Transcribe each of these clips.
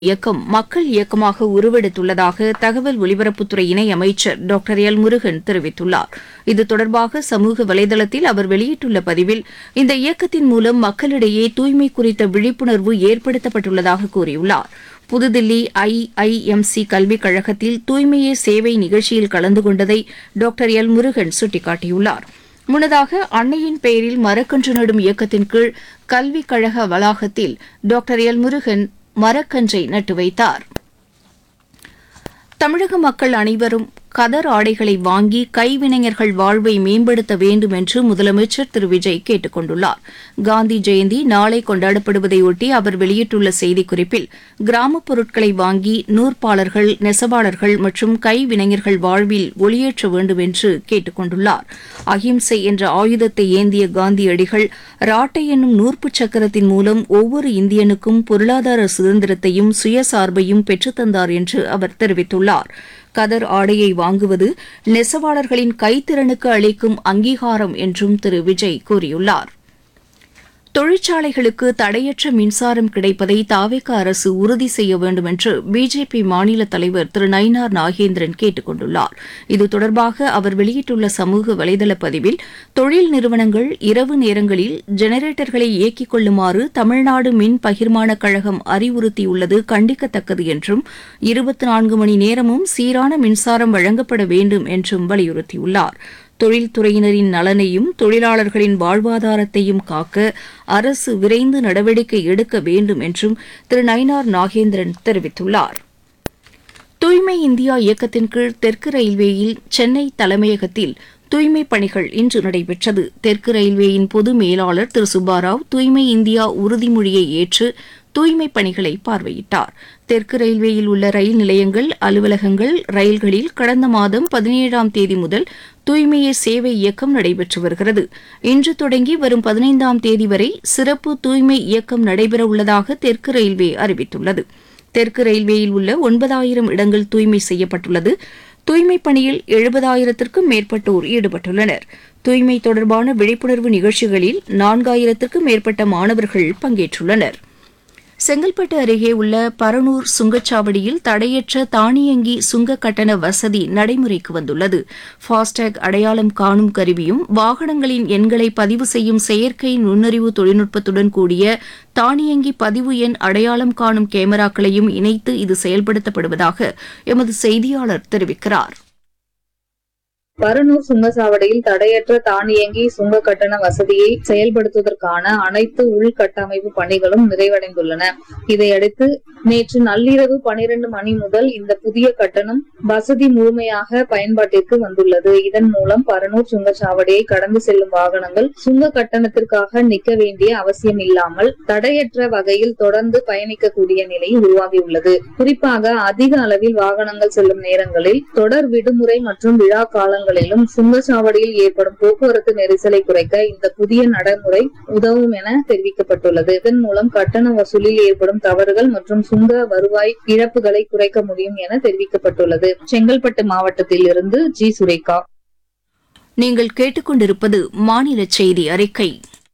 இயக்கம் மக்கள் இயக்கமாக உருவெடுத்துள்ளதாக தகவல் ஒலிபரப்புத்துறை இணை அமைச்சர் டாக்டர் எல் முருகன் தெரிவித்துள்ளார் இது தொடர்பாக சமூக வலைதளத்தில் அவர் வெளியிட்டுள்ள பதிவில் இந்த இயக்கத்தின் மூலம் மக்களிடையே தூய்மை குறித்த விழிப்புணர்வு ஏற்படுத்தப்பட்டுள்ளதாக கூறியுள்ளார் புதுதில்லி ஐஐஎம்சி கல்விக் கழகத்தில் தூய்மையே சேவை நிகழ்ச்சியில் கலந்து கொண்டதை டாக்டர் எல் முருகன் சுட்டிக்காட்டியுள்ளார் முன்னதாக அன்னையின் பெயரில் மரக்கன்று நடும் இயக்கத்தின் கீழ் கல்விக் கழக வளாகத்தில் டாக்டர் எல் முருகன் மரக்கன்றை நட்டு வைத்தார் தமிழக மக்கள் அனைவரும் கதர் ஆடைகளை வாங்கி கைவினைஞர்கள் வாழ்வை மேம்படுத்த வேண்டும் என்று முதலமைச்சர் திரு விஜய் கேட்டுக் கொண்டுள்ளார் காந்தி ஜெயந்தி நாளை கொண்டாடப்படுவதையொட்டி அவர் வெளியிட்டுள்ள செய்திக்குறிப்பில் கிராமப் பொருட்களை வாங்கி நூற்பாளர்கள் நெசவாளர்கள் மற்றும் கைவினைஞர்கள் வாழ்வில் ஒளியேற்ற வேண்டும் என்று கேட்டுக் கொண்டுள்ளார் அஹிம்சை என்ற ஆயுதத்தை ஏந்திய காந்தியடிகள் ராட்டை என்னும் நூற்புச் சக்கரத்தின் மூலம் ஒவ்வொரு இந்தியனுக்கும் பொருளாதார சுதந்திரத்தையும் சுயசார்பையும் பெற்றுத்தந்தார் என்று அவர் தெரிவித்துள்ளார் கதர் ஆடையை வாங்குவது நெசவாளர்களின் கைத்திறனுக்கு அளிக்கும் அங்கீகாரம் என்றும் திரு விஜய் கூறியுள்ளார் தொழிற்சாலைகளுக்கு தடையற்ற மின்சாரம் கிடைப்பதை தாவேக அரசு உறுதி செய்ய வேண்டும் என்று பிஜேபி மாநில தலைவர் திரு நயினார் நாகேந்திரன் கேட்டுக் கொண்டுள்ளார் இது தொடர்பாக அவர் வெளியிட்டுள்ள சமூக வலைதள பதிவில் தொழில் நிறுவனங்கள் இரவு நேரங்களில் ஜெனரேட்டர்களை இயக்கிக் கொள்ளுமாறு தமிழ்நாடு மின் பகிர்மான கழகம் அறிவுறுத்தியுள்ளது கண்டிக்கத்தக்கது என்றும் இருபத்தி நான்கு மணி நேரமும் சீரான மின்சாரம் வழங்கப்பட வேண்டும் என்றும் வலியுறுத்தியுள்ளார் தொழில்துறையினரின் நலனையும் தொழிலாளர்களின் வாழ்வாதாரத்தையும் காக்க அரசு விரைந்து நடவடிக்கை எடுக்க வேண்டும் என்றும் திரு நயினார் நாகேந்திரன் தெரிவித்துள்ளார் தூய்மை இந்தியா இயக்கத்தின் கீழ் தெற்கு ரயில்வேயில் சென்னை தலைமையகத்தில் தூய்மைப் பணிகள் இன்று நடைபெற்றது தெற்கு ரயில்வேயின் பொது மேலாளர் திரு சுப்பாராவ் தூய்மை இந்தியா உறுதிமொழியை ஏற்று தூய்மைப் பணிகளை பார்வையிட்டார் தெற்கு ரயில்வேயில் உள்ள ரயில் நிலையங்கள் அலுவலகங்கள் ரயில்களில் கடந்த மாதம் பதினேழாம் தேதி முதல் தூய்மையே சேவை இயக்கம் நடைபெற்று வருகிறது இன்று தொடங்கி வரும் பதினைந்தாம் தேதி வரை சிறப்பு தூய்மை இயக்கம் நடைபெறவுள்ளதாக தெற்கு ரயில்வே அறிவித்துள்ளது தெற்கு ரயில்வேயில் உள்ள ஒன்பதாயிரம் இடங்கள் தூய்மை செய்யப்பட்டுள்ளது தூய்மைப் பணியில் எழுபதாயிரத்திற்கும் மேற்பட்டோர் ஈடுபட்டுள்ளனர் தூய்மை தொடர்பான விழிப்புணர்வு நிகழ்ச்சிகளில் நான்காயிரத்திற்கும் மேற்பட்ட மாணவர்கள் பங்கேற்றுள்ளனர் செங்கல்பட்டு அருகே உள்ள பரனூர் சுங்கச்சாவடியில் தடையற்ற தானியங்கி சுங்க கட்டண வசதி நடைமுறைக்கு வந்துள்ளது ஃபாஸ்டேக் அடையாளம் காணும் கருவியும் வாகனங்களின் எண்களை பதிவு செய்யும் செயற்கை நுண்ணறிவு தொழில்நுட்பத்துடன் கூடிய தானியங்கி பதிவு எண் அடையாளம் காணும் கேமராக்களையும் இணைத்து இது செயல்படுத்தப்படுவதாக எமது செய்தியாளர் தெரிவிக்கிறார் பரனூர் சுங்கச்சாவடியில் தடையற்ற தானியங்கி சுங்க கட்டண வசதியை செயல்படுத்துவதற்கான அனைத்து உள்கட்டமைப்பு பணிகளும் நிறைவடைந்துள்ளன இதையடுத்து நேற்று நள்ளிரவு பனிரெண்டு மணி முதல் இந்த புதிய கட்டணம் வசதி முழுமையாக பயன்பாட்டிற்கு வந்துள்ளது இதன் மூலம் பரனூர் சுங்கச்சாவடியை கடந்து செல்லும் வாகனங்கள் சுங்க கட்டணத்திற்காக நிற்க வேண்டிய அவசியம் இல்லாமல் தடையற்ற வகையில் தொடர்ந்து பயணிக்கக்கூடிய நிலை உருவாகியுள்ளது குறிப்பாக அதிக அளவில் வாகனங்கள் செல்லும் நேரங்களில் தொடர் விடுமுறை மற்றும் விழா காலங்களிலும் சுங்கச்சாவடியில் ஏற்படும் போக்குவரத்து நெரிசலை குறைக்க இந்த புதிய நடைமுறை உதவும் என தெரிவிக்கப்பட்டுள்ளது இதன் மூலம் கட்டண வசூலில் ஏற்படும் தவறுகள் மற்றும் சுங்க வருவாய் இழப்புகளை குறைக்க முடியும் என தெரிவிக்கப்பட்டுள்ளது செங்கல்பட்டு மாவட்டத்தில் இருந்து ஜி சுரேகா நீங்கள் கேட்டுக்கொண்டிருப்பது மாநில செய்தி அறிக்கை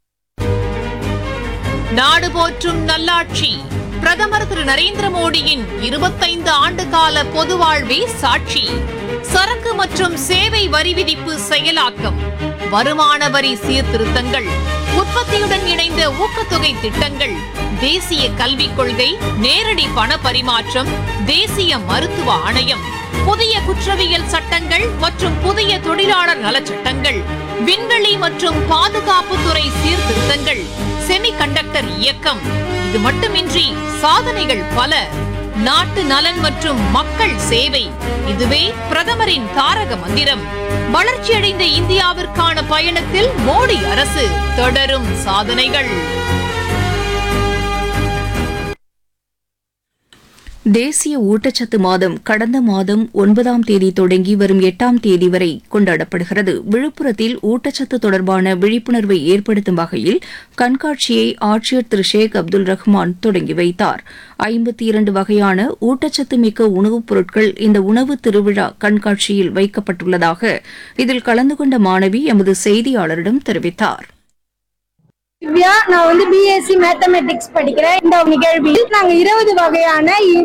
நாடு போற்றும் நல்லாட்சி பிரதமர் திரு நரேந்திர மோடியின் இருபத்தைந்து ஆண்டு கால பொது வாழ்வே சாட்சி சரக்கு மற்றும் சேவை வரி விதிப்பு செயலாக்கம் வருமான வரி சீர்திருத்தங்கள் உற்பத்தியுடன் இணைந்த ஊக்கத்தொகை திட்டங்கள் தேசிய கல்விக் கொள்கை நேரடி பண பரிமாற்றம் தேசிய மருத்துவ ஆணையம் புதிய குற்றவியல் சட்டங்கள் மற்றும் புதிய தொழிலாளர் நலச்சட்டங்கள் விண்வெளி மற்றும் பாதுகாப்புத்துறை சீர்திருத்தங்கள் செமிகண்டக்டர் இயக்கம் இது மட்டுமின்றி சாதனைகள் பல நாட்டு நலன் மற்றும் மக்கள் சேவை இதுவே பிரதமரின் தாரக மந்திரம் வளர்ச்சியடைந்த இந்தியாவிற்கான பயணத்தில் மோடி அரசு தொடரும் சாதனைகள் தேசிய ஊட்டச்சத்து மாதம் கடந்த மாதம் ஒன்பதாம் தேதி தொடங்கி வரும் எட்டாம் தேதி வரை கொண்டாடப்படுகிறது விழுப்புரத்தில் ஊட்டச்சத்து தொடர்பான விழிப்புணர்வை ஏற்படுத்தும் வகையில் கண்காட்சியை ஆட்சியர் திரு ஷேக் அப்துல் ரஹ்மான் தொடங்கி வைத்தார் ஐம்பத்தி இரண்டு வகையான ஊட்டச்சத்து மிக்க உணவுப் பொருட்கள் இந்த உணவு திருவிழா கண்காட்சியில் வைக்கப்பட்டுள்ளதாக இதில் கலந்து கொண்ட மாணவி எமது செய்தியாளரிடம் தெரிவித்தார் திவ்யா நான் வந்து பிஎஸ்சி மேத்தமெட்டிக்ஸ் படிக்கிறேன் இந்த நிகழ்வில் நாங்க இருபது வகையான